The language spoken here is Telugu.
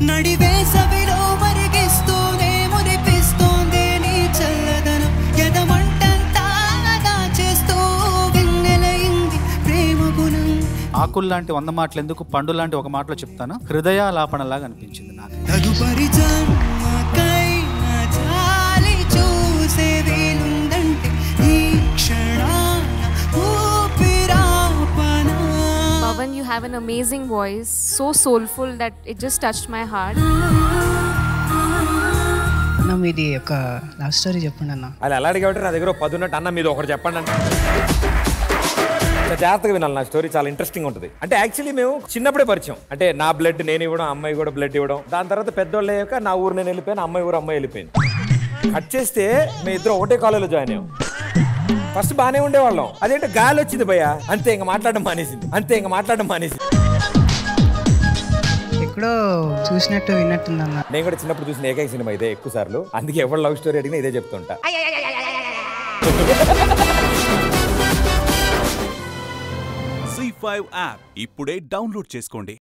నడివేసవిలో మరిగిస్తూనే మురిపిస్తోంది నీ చల్లదనం ఎదమంటంతా దాచేస్తూ వెన్నెలయింది ప్రేమ గుణం ఆకుల్లాంటి వంద మాటలు ఎందుకు పండు లాంటి ఒక మాటలో చెప్తాను హృదయాలాపనలాగా అనిపించింది నాకు తదుపరి జన్మకైనా జాలి చూసే వీలుందంటే ఈ క్షణాన ఊపిరాపనా Pavan, you have an amazing voice, so soulful that it just touched my heart. అన్న మీది ఒక లవ్ స్టోరీ చెప్పండి అన్న అది ఎలా అడిగామంటే నా దగ్గర ఓ పది ఉన్నట్టు అన్న మీద ఒకటి చెప్పండి అంటే చాలా జాగ్రత్తగా వినాలి నా స్టోరీ చాలా ఇంట్రెస్టింగ్ ఉంటుంది అంటే యాక్చువల్లీ మేము చిన్నప్పుడే పరిచయం అంటే నా బ్లడ్ నేను ఇవ్వడం అమ్మాయి కూడా బ్లడ్ ఇవ్వడం దాని తర్వాత పెద్దోళ్ళు అయ్యాక నా ఊరు నేను వెళ్ళిపోయాను అమ్మాయి ఊరు అమ్మాయి వెళ్ళిపోయింది కట్ చేస్తే మేము ఇద్దరు ఒకటే కాలేజీలో జాయిన్ అయ్యాం ఫస్ట్ బాగానే ఉండేవాళ్ళం అదేంటో గాలి వచ్చింది భయ్య అంతే ఇంకా మాట్లాడడం మానేసింది అంతే ఇంకా మాట్లాడడం మానేసింది ఎక్కడో చూసినట్టు విన్నట్టుందన్న నేను కూడా చిన్నప్పుడు చూసిన ఏకైక సినిమా ఇదే ఎక్కువ సార్లు అందుకే ఎవరు లవ్ స్టోరీ అడిగినా ఇదే చెప్తుంటా జీ ఫైవ్ యాప్ ఇప్పుడే డౌన్లోడ్ చేసుకోండి